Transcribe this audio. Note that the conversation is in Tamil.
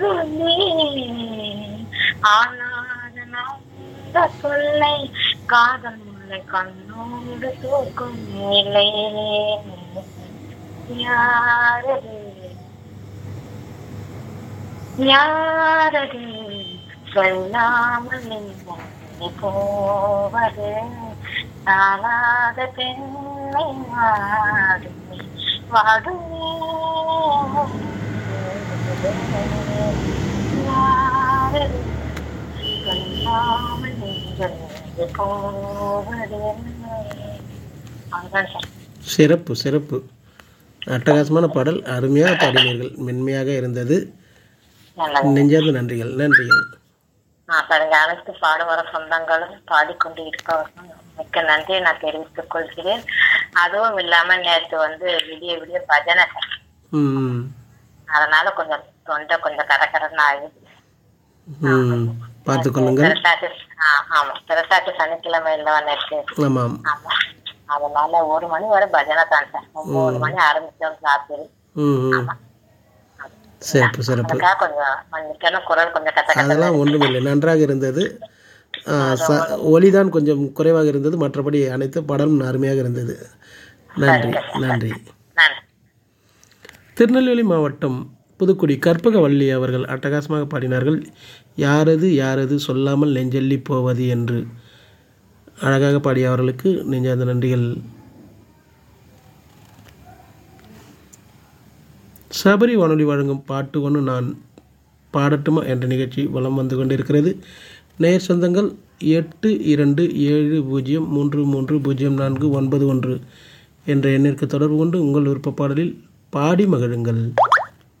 ஆனாத அந்த சொல்லை காதல் முல்லை கண்ணோடு தூக்கும் இல்லை யாரது யாரது சொல்லாமல் நின்று போவது தாளாத பெண்ணை வாடுமே வாடுமே யாரது சொல்லாமல் நின்று போவது அதுதான் சார் சிறப்பு சிறப்பு அட்டகாசமான பாடல் அருமையாக பாடினீர்கள் மென்மையாக இருந்தது நல்லது நெஞ்சார்ந்த நன்றிகள் நன்றிகள் நான் பாருங்க அனைத்து பாடுவர சொந்தங்களும் பாடிக்கொண்டு இருப்பவர்களும் மிக்க நன்றியை நான் தெரிவித்துக் கொள்கிறேன் அதுவும் இல்லாம நேற்று வந்து விடிய விடிய பஜனை ம் அதனால கொஞ்சம் தொண்டை கொஞ்சம் கரகரன்னு ஆகுது ம் பார்த்து கொள்ளுங்கள் திரட்டாட்டு ஆ- ஆமா திரட்டாட்டு சனிக்கிழமை இல்லவா நேற்று ஆமாம் ஆமா அதனால ஒரு மணி வரை பஜனை தான் சார் ஒன்பது மணி ஆரம்பிச்சோம் ராத்திரி ம் ம் சிறப்பு சிறப்பு அதுக்காக கொஞ்சம் மன்னிக்கணும் குரல் கொஞ்சம் கத்த கத்த அதெல்லாம் ஒன்றுமில்லை நன்றாக இருந்தது ஆ, ச ஒலிதான் கொஞ்சம் குறைவாக இருந்தது மற்றபடி அனைத்து படமும் அருமையாக இருந்தது நன்றி நன்றி நன்றி திருநெல்வேலி மாவட்டம் புதுக்குடி கற்பகவள்ளி அவர்கள் அட்டகாசமாக பாடினார்கள் யாரது யாரது சொல்லாமல் நெஞ்செல்லி போவது என்று அழகாக பாடிய அவர்களுக்கு நெஞ்சார்ந்த நன்றிகள் சபரி வானொலி வழங்கும் பாட்டு ஒன்று நான் பாடட்டுமா என்ற நிகழ்ச்சி வலம் வந்து கொண்டிருக்கிறது நேர் சொந்தங்கள் எட்டு இரண்டு ஏழு பூஜ்ஜியம் மூன்று மூன்று பூஜ்ஜியம் நான்கு ஒன்பது ஒன்று என்ற எண்ணிற்கு தொடர்பு கொண்டு உங்கள் விருப்ப பாடலில் பாடி மகிழுங்கள்